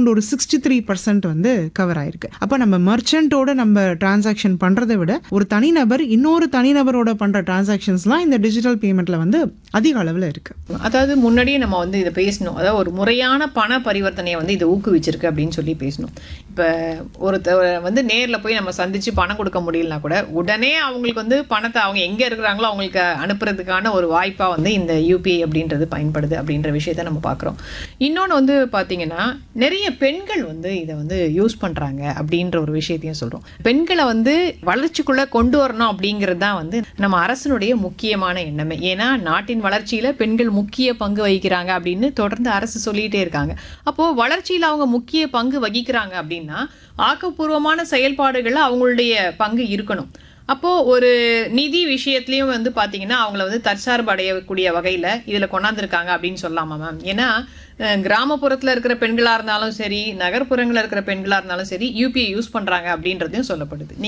around ஒரு sixty three percent வந்து cover ஆயிருக்கு அப்போ நம்ம மர்ச்சன்ட்டோட நம்ம டிரான்சாக்ஷன் பண்ணுறதை விட ஒரு தனிநபர் இன்னொரு தனிநபரோட பண்ணுற டிரான்சாக்ஷன்ஸ்லாம் இந்த டிஜிட்டல் பேமெண்ட்ல வந்து அதிக அளவில் இருக்கு அதாவது முன்னாடியே நம்ம வந்து இதை பேசணும் அதாவது ஒரு முறையான பண பரிவர்த்தனையை வந்து இது ஊக்குவிச்சிருக்கு அப்படின்னு சொல்லி பேசணும் இப்போ ஒருத்தர் வந்து நேரில் போய் நம்ம சந்திச்சு பணம் கொடுக்க முடியலனா கூட உடனே அவங்களுக்கு வந்து பணத்தை அவங்க எங்கே இருக்கிறாங்களோ அவங்களுக்கு அனுப்புறதுக்கான ஒரு வாய்ப்பாக வந்து இந்த யூபிஐ அப்படின்றது பயன்படுது அப்படின்ற விஷயத்த நம்ம பார்க்குறோம் இன்னொன்று வந்து பார்த்தீங்கன்னா நிறைய பெண்கள் வந்து இதை வந்து யூஸ் பண்ணுறாங்க அப்படின்ற ஒரு விஷயத்தையும் சொல்கிறோம் பெண்களை வந்து வளர்ச்சிக்குள்ளே கொண்டு வரணும் அப்படிங்கிறது தான் வந்து நம்ம அரசனுடைய முக்கியமான எண்ணமே ஏன்னா நாட்டின் வளர்ச்சியில் பெண்கள் முக்கிய பங்கு வகிக்கிறாங்க அப்படின்னு தொடர்ந்து அரசு சொல்லிகிட்டே இருக்காங்க அப்போது வளர்ச்சியில் அவங்க முக்கிய பங்கு வகிக்கிறாங்க அப்படின்னா ஆக்கப்பூர்வமான செயல்பாடுகளில் அவங்களுடைய பங்கு இருக்கணும் அப்போது ஒரு நிதி விஷயத்துலையும் வந்து பார்த்தீங்கன்னா அவங்கள வந்து தற்சார்பு அடையக்கூடிய வகையில் இதில் கொண்டாந்துருக்காங்க அப்படின்னு சொல்லலாமா மேம் ஏன்னா கிராமப்புறத்தில் இருக்கிற பெண்களாக இருந்தாலும் சரி நகர்ப்புறங்களில் இருக்கிற பெண்களாக இருந்தாலும் சரி யூபிஐ யூஸ் பண்ணுறாங்க அப்படின்றதையும் சொல்லப்படுது